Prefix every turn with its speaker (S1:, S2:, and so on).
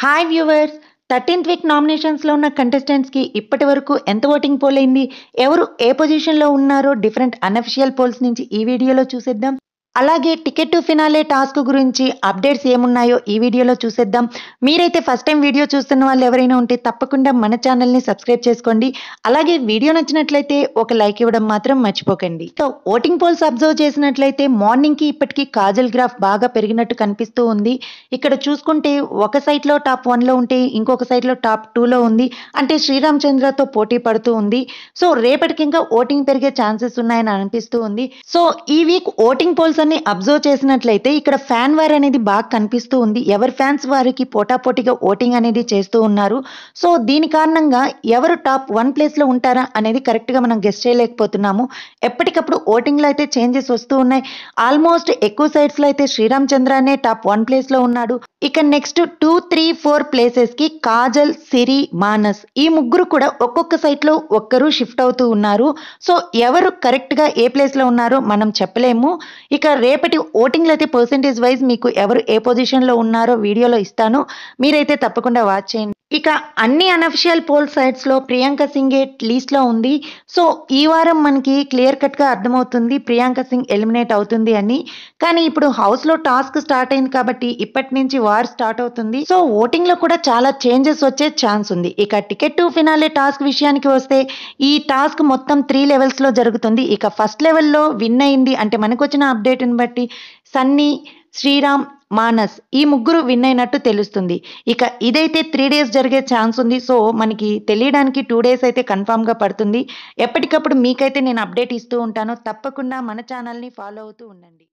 S1: hi viewers thirteenth week నామినేషన్స్లో ఉన్న కంటెస్టెంట్స్కి ఇప్పటి వరకు ఎంత ఓటింగ్ పోల్ అయింది ఎవరు ఏ పొజిషన్లో ఉన్నారో డిఫరెంట్ అన్అఫిషియల్ పోల్స్ నుంచి ఈ వీడియోలో చూసేద్దాం అలాగే టికెట్ టు ఫినాలే టాస్క్ గురించి అప్డేట్స్ ఏమున్నాయో ఈ వీడియోలో చూసేద్దాం మీరైతే ఫస్ట్ టైం వీడియో చూస్తున్న వాళ్ళు ఎవరైనా ఉంటే తప్పకుండా మన ఛానల్ని సబ్స్క్రైబ్ చేసుకోండి అలాగే వీడియో నచ్చినట్లయితే ఒక లైక్ ఇవ్వడం మాత్రం మర్చిపోకండి సో ఓటింగ్ పోల్స్ అబ్జర్వ్ చేసినట్లయితే మార్నింగ్కి ఇప్పటికీ కాజల్ గ్రాఫ్ బాగా పెరిగినట్టు కనిపిస్తూ ఉంది ఇక్కడ చూసుకుంటే ఒక సైట్లో టాప్ వన్లో ఉంటే ఇంకొక సైట్లో టాప్ టూలో ఉంది అంటే శ్రీరామచంద్రతో పోటీ పడుతూ ఉంది సో రేపటికి ఇంకా ఓటింగ్ పెరిగే ఛాన్సెస్ ఉన్నాయని అనిపిస్తూ ఉంది సో ఈ వీక్ ఓటింగ్ పోల్స్ అన్ని అబ్జర్వ్ చేసినట్లయితే ఇక్కడ ఫ్యాన్ వార్ అనేది బాగా కనిపిస్తూ ఉంది ఎవరి ఫ్యాన్స్ వారికి పోటాపోటీగా ఓటింగ్ అనేది చేస్తూ ఉన్నారు సో దీని కారణంగా ఎవరు టాప్ వన్ ప్లేస్లో ఉంటారా అనేది కరెక్ట్గా మనం గెస్ట్ చేయలేకపోతున్నాము ఎప్పటికప్పుడు ఓటింగ్లో అయితే చేంజెస్ వస్తూ ఉన్నాయి ఆల్మోస్ట్ ఎక్కువ సైడ్స్లో అయితే శ్రీరామ్ చంద్రనే టాప్ వన్ ప్లేస్లో ఉన్నాడు ఇక నెక్స్ట్ టూ త్రీ ఫోర్ ప్లేసెస్కి కాజల్ సిరి మానస్ ఈ ముగ్గురు కూడా ఒక్కొక్క సైట్లో ఒక్కరు షిఫ్ట్ అవుతూ ఉన్నారు సో ఎవరు కరెక్ట్గా ఏ ప్లేస్లో ఉన్నారో మనం చెప్పలేము ఇక రేపటి ఓటింగ్లో అయితే పర్సంటేజ్ వైజ్ మీకు ఎవరు ఏ పొజిషన్లో ఉన్నారో వీడియోలో ఇస్తాను మీరైతే తప్పకుండా వాచ్ చేయండి ఇక అన్ని అనఫిషియల్ పోల్ సైట్స్లో ప్రియాంక సింగే లీస్ట్లో ఉంది సో ఈ వారం మనకి క్లియర్ కట్గా అర్థమవుతుంది ప్రియాంక సింగ్ ఎలిమినేట్ అవుతుంది అని కానీ ఇప్పుడు హౌస్లో టాస్క్ స్టార్ట్ అయింది కాబట్టి ఇప్పటి నుంచి వార్ స్టార్ట్ అవుతుంది సో ఓటింగ్లో కూడా చాలా చేంజెస్ వచ్చే ఛాన్స్ ఉంది ఇక టికెట్ టు ఫినాలే టాస్క్ విషయానికి వస్తే ఈ టాస్క్ మొత్తం త్రీ లెవెల్స్లో జరుగుతుంది ఇక ఫస్ట్ లెవెల్లో విన్ అయింది అంటే మనకు వచ్చిన అప్డేట్ని బట్టి సన్నీ శ్రీరామ్ మానస్ ఈ ముగ్గురు విన్ అయినట్టు తెలుస్తుంది ఇక ఇదైతే త్రీ డేస్ జరిగే ఛాన్స్ ఉంది సో మనకి తెలియడానికి టూ డేస్ అయితే కన్ఫామ్గా పడుతుంది ఎప్పటికప్పుడు మీకైతే నేను అప్డేట్ ఇస్తూ ఉంటాను తప్పకుండా మన ఛానల్ని ఫాలో అవుతూ ఉండండి